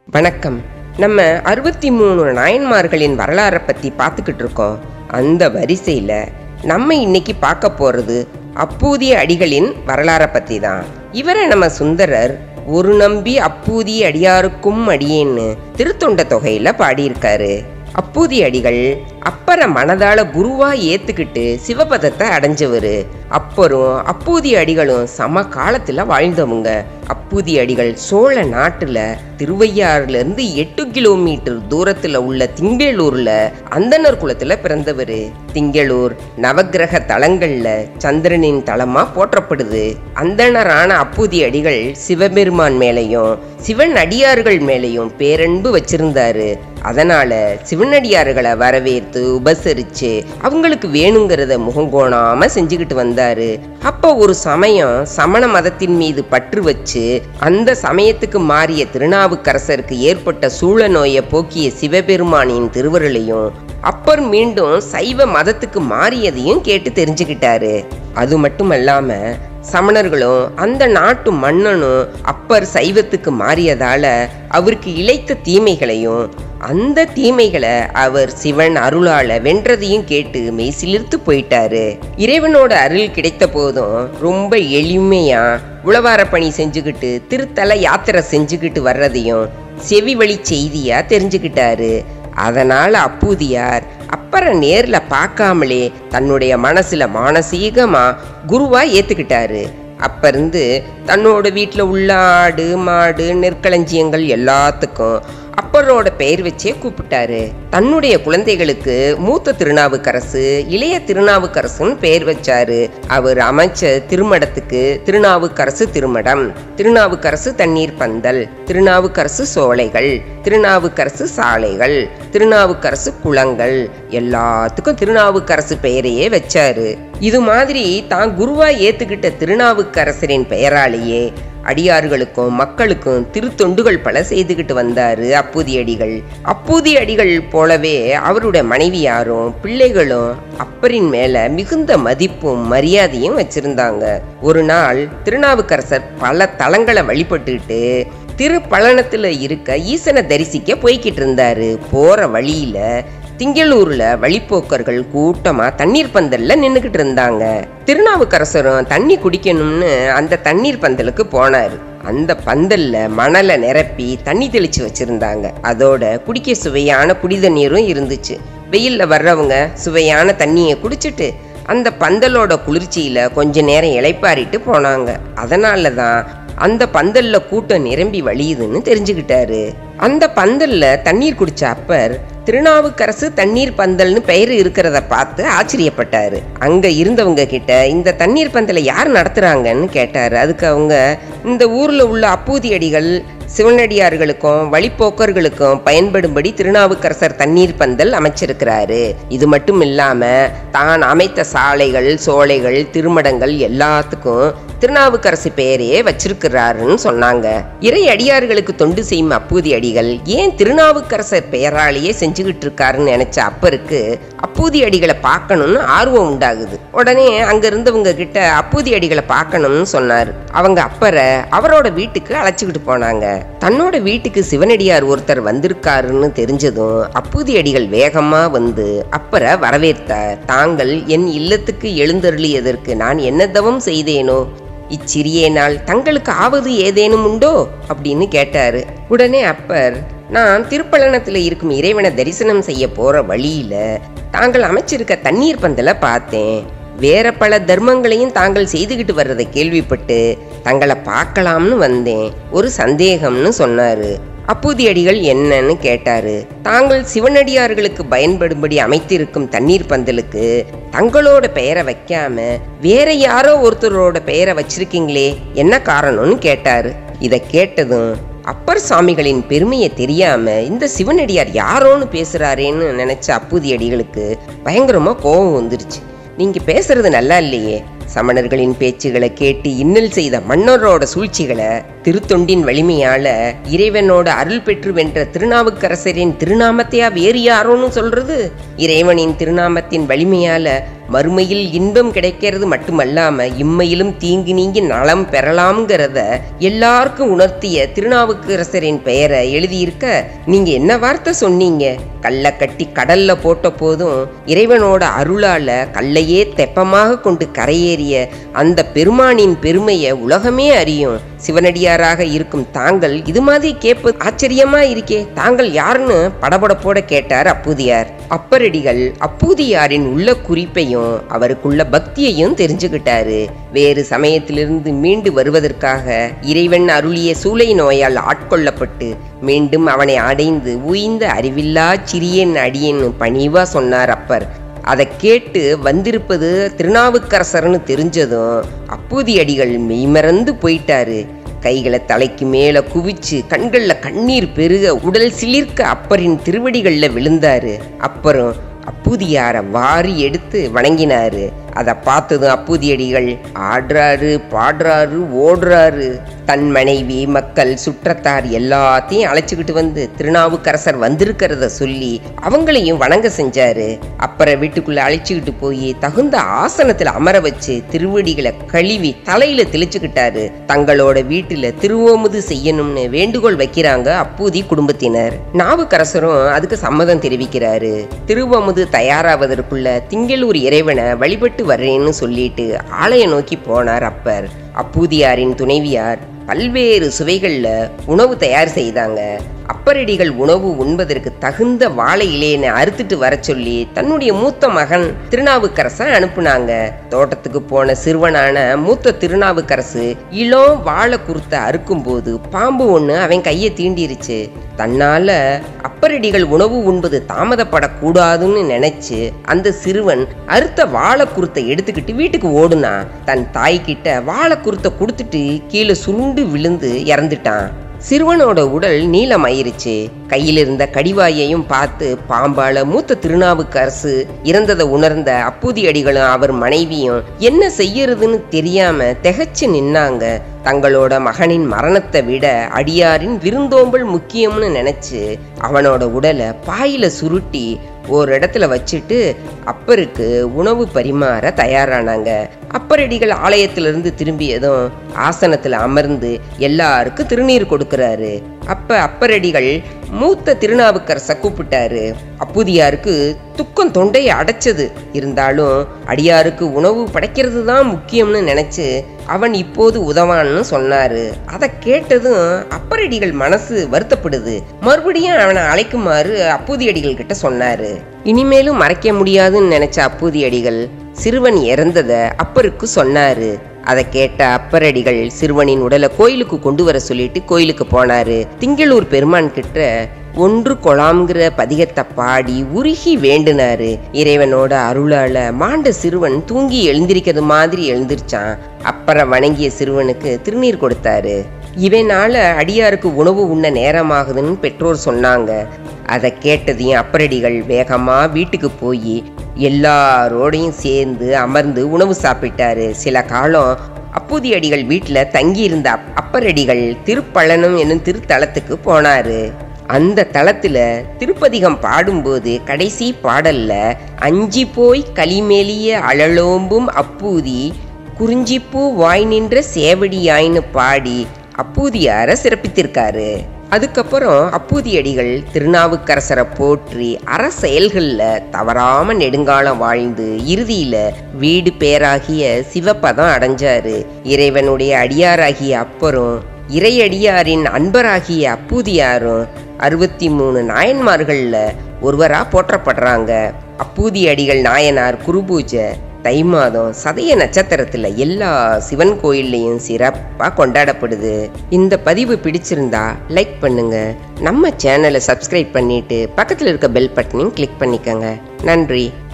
வணக்கம் நம்ம அறுபத்தி மூணு நாயன்மார்களின் வரலாறை பற்றி பார்த்துக்கிட்டு இருக்கோம் அந்த வரிசையில் நம்ம இன்னைக்கு பார்க்க போகிறது அப்பூதிய அடிகளின் வரலாறை பற்றி தான் இவரை நம்ம சுந்தரர் ஒரு நம்பி அப்பூதிய அடியாருக்கும் அடியேன்னு திருத்தொண்ட தொகையில் பாடியிருக்காரு அப்பூதி அடிகள் அப்பரை மனதால குருவா ஏத்துக்கிட்டு சிவபதத்தை அடைஞ்சவர் அப்பரும் அப்பூதி அடிகளும் சம காலத்துல வாழ்ந்தவங்க அப்பூதி அடிகள் சோழ நாட்டுல திருவையாறுல இருந்து எட்டு கிலோமீட்டர் தூரத்துல உள்ள திங்களூர்ல அந்தனர் குலத்துல பிறந்தவர் திங்களூர் நவக்கிரக தலங்கள்ல சந்திரனின் தலமா போற்றப்படுது அந்தணரான அப்பூதி அடிகள் சிவபெருமான் மேலையும் சிவன் அடியார்கள் மேலையும் பேரன்பு வச்சிருந்தாரு அதனால சிவனடியார்களை வரவேற்று உபசரிச்சு அவங்களுக்கு வேணுங்கிறத முகங்கோணாம செஞ்சுக்கிட்டு வந்தாரு அப்ப ஒரு சமயம் சமண மதத்தின் மீது பற்று வச்சு அந்த சமயத்துக்கு மாறிய திருநாவுக்கரசருக்கு ஏற்பட்ட சூழ நோயை போக்கிய சிவபெருமானின் திருவருளையும் அப்பர் மீண்டும் சைவ மதத்துக்கு மாறியதையும் கேட்டு தெரிஞ்சுக்கிட்டாரு அது மட்டும் அல்லாம சமணர்களும் அந்த நாட்டு மன்னனும் அப்பர் சைவத்துக்கு மாறியதால அவருக்கு இழைத்த தீமைகளையும் அந்த தீமைகளை அவர் சிவன் அருளால வென்றதையும் கேட்டு மெய் சிலிர்த்து போயிட்டாரு இறைவனோட அருள் கிடைத்த போதும் ரொம்ப எளிமையா உழவார பணி செஞ்சுக்கிட்டு திருத்தல யாத்திரை செஞ்சுக்கிட்டு வர்றதையும் செவி வழி செய்தியா தெரிஞ்சுக்கிட்டாரு அதனால அப்பூதியார் அப்பரை நேர்ல பார்க்காமலே தன்னுடைய மனசுல மானசீகமா குருவா ஏத்துக்கிட்டாரு அப்ப இருந்து தன்னோட வீட்டில் உள்ள ஆடு மாடு நெற்களஞ்சியங்கள் எல்லாத்துக்கும் அப்பரோட பெயர் வச்சே கூப்பிட்டாரு தன்னுடைய குழந்தைகளுக்கு மூத்த திருநாவுக்கரசு இளைய திருநாவுக்கரசுன்னு பெயர் வச்சாரு அவர் அமைச்ச திருமடத்துக்கு திருநாவுக்கரசு திருமடம் திருநாவுக்கரசு தண்ணீர் பந்தல் திருநாவுக்கரசு சோலைகள் திருநாவுக்கரசு சாலைகள் திருநாவுக்கரசு குளங்கள் எல்லாத்துக்கும் திருநாவுக்கரசு பெயரையே வச்சாரு இது மாதிரி தான் குருவா ஏத்துக்கிட்ட திருநாவுக்கரசரின் பெயராலேயே அடியார்களுக்கும் மக்களுக்கும் திருத்தொண்டுகள் பல செய்துகிட்டு வந்தாரு அப்பூதி அடிகள் அப்பூதி அடிகள் போலவே அவருடைய மனைவியாரும் பிள்ளைகளும் அப்பரின் மேல மிகுந்த மதிப்பும் மரியாதையும் வச்சிருந்தாங்க ஒரு நாள் திருநாவுக்கரசர் பல தலங்களை வழிபட்டுட்டு திருப்பழனத்துல இருக்க ஈசனை தரிசிக்க போய்கிட்டு இருந்தாரு போற வழியில திங்களூர்ல வழிப்போக்கர்கள் கூட்டமா தண்ணீர் பந்தல்ல நின்னுகிட்டு இருந்தாங்க திருநாவுக்கரசரும் தண்ணி குடிக்கணும்னு அந்த தண்ணீர் பந்தலுக்கு போனாரு அந்த பந்தல்ல மணலை நிரப்பி தண்ணி தெளிச்சு வச்சிருந்தாங்க அதோட குடிக்க சுவையான குடித நீரும் இருந்துச்சு வெயில்ல வர்றவங்க சுவையான தண்ணியை குடிச்சிட்டு அந்த பந்தலோட குளிர்ச்சியில கொஞ்ச நேரம் இளைப்பாரிட்டு போனாங்க அதனால தான் அந்த பந்தல்ல கூட்டம் நிரம்பி வழியுதுன்னு தெரிஞ்சுக்கிட்டாரு அந்த பந்தல்ல தண்ணீர் குடிச்ச அப்பர் திருநாவுக்கரசு தண்ணீர் பந்தல்னு பெயர் இருக்கிறத பார்த்து ஆச்சரியப்பட்டாரு அங்க இருந்தவங்க கிட்ட இந்த தண்ணீர் பந்தலை யார் நடத்துறாங்கன்னு கேட்டாரு அதுக்கு அவங்க இந்த ஊர்ல உள்ள அப்பூதி அடிகள் சிவனடியார்களுக்கும் வழிப்போக்கர்களுக்கும் பயன்படும்படி திருநாவுக்கரசர் தண்ணீர் பந்தல் அமைச்சிருக்கிறாரு இது மட்டும் இல்லாம தான் அமைத்த சாலைகள் சோலைகள் திருமடங்கள் எல்லாத்துக்கும் திருநாவுக்கரசு பெயரையே வச்சிருக்கிறாருன்னு சொன்னாங்க இறை அடியார்களுக்கு தொண்டு செய்யும் அப்பூதி அடிகள் ஏன் திருநாவுக்கரசர் பெயராலேயே செஞ்சுக்கிட்டு இருக்காருன்னு நினைச்ச அப்பருக்கு அப்பூதி அடிகளை பார்க்கணும்னு ஆர்வம் உண்டாகுது உடனே அங்க இருந்தவங்க கிட்ட அப்பூதி அடிகளை பார்க்கணும்னு சொன்னார் அவங்க அப்பரை அவரோட வீட்டுக்கு அழைச்சிக்கிட்டு போனாங்க தன்னோட வீட்டுக்கு சிவனடியார் ஒருத்தர் வந்திருக்காருன்னு தெரிஞ்சதும் அப்பூதி அடிகள் வேகமா வந்து அப்பரை வரவேற்றார் தாங்கள் என் இல்லத்துக்கு எழுந்தருளியதற்கு நான் என்ன தவம் செய்தேனோ இச்சிறிய நாள் தங்களுக்கு ஆவது ஏதேனும் உண்டோ அப்படின்னு கேட்டாரு உடனே அப்பர் நான் திருப்பழனத்தில் இருக்கும் இறைவனை தரிசனம் செய்ய போற வழியில தாங்கள் அமைச்சிருக்க தண்ணீர் பந்தலை பார்த்தேன் வேற பல தர்மங்களையும் தாங்கள் செய்துகிட்டு வர்றதை கேள்விப்பட்டு தங்களை பார்க்கலாம்னு வந்தேன் ஒரு சந்தேகம்னு சொன்னாரு அப்பூதி அடிகள் என்னன்னு கேட்டாரு தாங்கள் சிவனடியார்களுக்கு பயன்படும்படி அமைத்திருக்கும் தண்ணீர் பந்தலுக்கு தங்களோட பெயரை வைக்காம வேற யாரோ ஒருத்தரோட பெயரை வச்சிருக்கீங்களே என்ன காரணம்னு கேட்டாரு இதை கேட்டதும் அப்பர் சாமிகளின் பெருமையை தெரியாம இந்த சிவனடியார் யாரோன்னு பேசுறாரேன்னு நினைச்ச அப்பூதி அடிகளுக்கு பயங்கரமா கோபம் வந்துருச்சு நீங்க பேசுறது நல்லா இல்லையே சமணர்களின் பேச்சுகளை கேட்டு இன்னல் செய்த மன்னரோட சூழ்ச்சிகளை திருத்தொண்டின் வலிமையால இறைவனோட அருள் பெற்று வென்ற திருநாவுக்கரசரின் திருநாமத்தையா வேறு யாரோன்னு சொல்றது இறைவனின் திருநாமத்தின் வலிமையால மறுமையில் இன்பம் கிடைக்கிறது மட்டுமல்லாம இம்மையிலும் தீங்கு நீங்கி நலம் பெறலாம்ங்கிறத எல்லாருக்கும் உணர்த்திய திருநாவுக்கரசரின் பெயரை எழுதியிருக்க நீங்க என்ன வார்த்தை சொன்னீங்க கல்லை கட்டி கடல்ல போட்ட போதும் இறைவனோட அருளால கல்லையே தெப்பமாக கொண்டு கரையேறிய அந்த பெருமானின் பெருமையை உலகமே அறியும் சிவனடியாராக இருக்கும் தாங்கள் இது மாதிரி கேட்பது ஆச்சரியமா இருக்கே தாங்கள் யாருன்னு படபடப்போட கேட்டார் அப்பூதியார் அப்பரடிகள் அப்பூதியாரின் உள்ள குறிப்பையும் அவருக்குள்ள பக்தியையும் தெரிஞ்சுக்கிட்டாரு வேறு சமயத்திலிருந்து மீண்டு வருவதற்காக இறைவன் அருளிய சூளை நோயால் ஆட்கொள்ளப்பட்டு மீண்டும் அவனை அடைந்து உய்ந்த அறிவில்லா சிறியன் அடியேன்னு பணிவா சொன்னார் அப்பர் அதை கேட்டு வந்திருப்பது திருநாவுக்கரசர்னு தெரிஞ்சதும் அப்பூதி அடிகள் மெய்மறந்து போயிட்டாரு கைகளை தலைக்கு மேல குவிச்சு கண்கள்ல கண்ணீர் பெருக உடல் சிலிர்க்க அப்பரின் திருவடிகள்ல விழுந்தாரு அப்புறம் அப்பூதியார வாரி எடுத்து வணங்கினாரு அதை பார்த்ததும் அப்பூதியடிகள் ஆடுறாரு பாடுறாரு ஓடுறாரு தன் மனைவி மக்கள் சுற்றத்தார் எல்லாத்தையும் அழைச்சிக்கிட்டு வந்து திருநாவுக்கரசர் வந்திருக்கிறத சொல்லி அவங்களையும் வணங்க செஞ்சாரு அப்புறம் வீட்டுக்குள்ள அழைச்சிக்கிட்டு போய் தகுந்த ஆசனத்துல அமர வச்சு திருவடிகளை கழுவி தலையில தெளிச்சுக்கிட்டாரு தங்களோட வீட்டுல திருவோமுது செய்யணும்னு வேண்டுகோள் வைக்கிறாங்க அப்பூதி குடும்பத்தினர் நாவுக்கரசரும் அதுக்கு சம்மதம் தெரிவிக்கிறாரு திருவமுது தயாராவதற்குள்ள திங்களூர் இறைவனை வழிபட்டு வர்றேன்னு சொல்லிட்டு ஆலயம் நோக்கி போனார் அப்பர் அப்பூதியாரின் துணைவியார் பல்வேறு சுவைகளில் உணவு தயார் செய்தாங்க அப்பரடிகள் உணவு உண்பதற்கு தகுந்த வாழை இலையனை அறுத்துட்டு வர சொல்லி தன்னுடைய மூத்த மகன் திருநாவுக்கரசை அனுப்புனாங்க தோட்டத்துக்கு போன சிறுவனான மூத்த திருநாவுக்கரசு இளம் வாழை குறுத்த அறுக்கும்போது பாம்பு ஒன்று அவன் கையை தீண்டிருச்சு தன்னால அப்பரடிகள் உணவு உண்பது தாமதப்படக்கூடாதுன்னு நினைச்சு அந்த சிறுவன் அறுத்த வாழை குருத்தை எடுத்துக்கிட்டு வீட்டுக்கு ஓடுனான் தன் தாய்கிட்ட வாழை குருத்தை கொடுத்துட்டு கீழே சுருண்டு விழுந்து இறந்துட்டான் சிறுவனோட உடல் நீளமாயிருச்சு கையில் இருந்த கடிவாயையும் பார்த்து பாம்பால மூத்த திருநாவுக்கரசு இறந்ததை உணர்ந்த அப்பூதி அடிகளும் அவர் மனைவியும் என்ன செய்யறதுன்னு தெரியாம திகைச்சு நின்னாங்க தங்களோட மகனின் மரணத்தை விட அடியாரின் விருந்தோம்பல் முக்கியம்னு நினைச்சு அவனோட உடலை பாயில சுருட்டி ஒரு இடத்துல வச்சுட்டு அப்பருக்கு உணவு பரிமாற தயாரானாங்க அப்பரடிகள் ஆலயத்திலிருந்து திரும்பியதும் ஆசனத்துல அமர்ந்து எல்லாருக்கும் திருநீர் கொடுக்கறாரு அப்ப அப்பரடிகள் மூத்த திருநாவுக்கரச கூப்பிட்டாரு அப்புதியாருக்கு துக்கம் தொண்டையை அடைச்சது இருந்தாலும் அடியாருக்கு உணவு படைக்கிறது தான் முக்கியம்னு நினைச்சு அவன் இப்போது உதவான்னு சொன்னாரு அதை கேட்டதும் அப்பரடிகள் மனசு வருத்தப்படுது மறுபடியும் அவனை அழைக்குமாறு அப்பூதியடிகள் கிட்ட சொன்னாரு இனிமேலும் மறைக்க முடியாதுன்னு நினைச்ச அப்பூதியடிகள் சிறுவன் இறந்ததை அப்பருக்கு சொன்னாரு அதை கேட்ட அப்பரடிகள் சிறுவனின் உடலை கோயிலுக்கு கொண்டு வர சொல்லிட்டு கோயிலுக்கு போனாரு திங்களூர் பெருமான் கிட்ட ஒன்று கொலாம்ங்கிற பதிகத்தை பாடி உருகி வேண்டுனாரு இறைவனோட அருளால மாண்ட சிறுவன் தூங்கி எழுந்திருக்கிறது மாதிரி எழுந்திருச்சான் அப்புறம் வணங்கிய சிறுவனுக்கு திருநீர் கொடுத்தாரு இவனால அடியாருக்கு உணவு உண்ண நேரமாகுதுன்னு பெற்றோர் சொன்னாங்க அதை கேட்டதையும் அப்பரடிகள் வேகமா வீட்டுக்கு போய் எல்லாரோடையும் சேர்ந்து அமர்ந்து உணவு சாப்பிட்டாரு சில காலம் அப்பூதி அடிகள் வீட்டில் தங்கியிருந்த அப்- அப்பரடிகள் திருப்பழனம் என்னும் திருத்தலத்துக்கு போனாரு அந்த தளத்துல திருப்பதிகம் பாடும்போது கடைசி பாடல்ல அஞ்சி போய் களிமேலிய அழலோம்பும் அப்பூதி குறிஞ்சிப்பூ வாய் நின்ற சேவடியாயின்னு பாடி அப்பூதியார சிறப்பித்திருக்காரு அதுக்கப்புறம் அப்பூதியடிகள் திருநாவுக்கரசரை போற்றி அற செயல்களில் தவறாம நெடுங்காலம் வாழ்ந்து இறுதியில வீடு பேராகிய சிவபதம் அடைஞ்சாரு இறைவனுடைய அடியாராகிய அப்பரும் இறையடியாரின் அன்பராகிய அப்பூதியாரும் அறுபத்தி மூணு நாயன்மார்கள்ல ஒருவரா போற்றப்படுறாங்க அப்பூதி அடிகள் நாயனார் குருபூஜை தை மாதம் சதய நட்சத்திரத்துல எல்லா சிவன் கோயில்லையும் சிறப்பாக கொண்டாடப்படுது இந்த பதிவு பிடிச்சிருந்தா லைக் பண்ணுங்க நம்ம சேனலை சப்ஸ்கிரைப் பண்ணிட்டு பக்கத்தில் இருக்க பெல் பட்டனையும் கிளிக் பண்ணிக்கோங்க நன்றி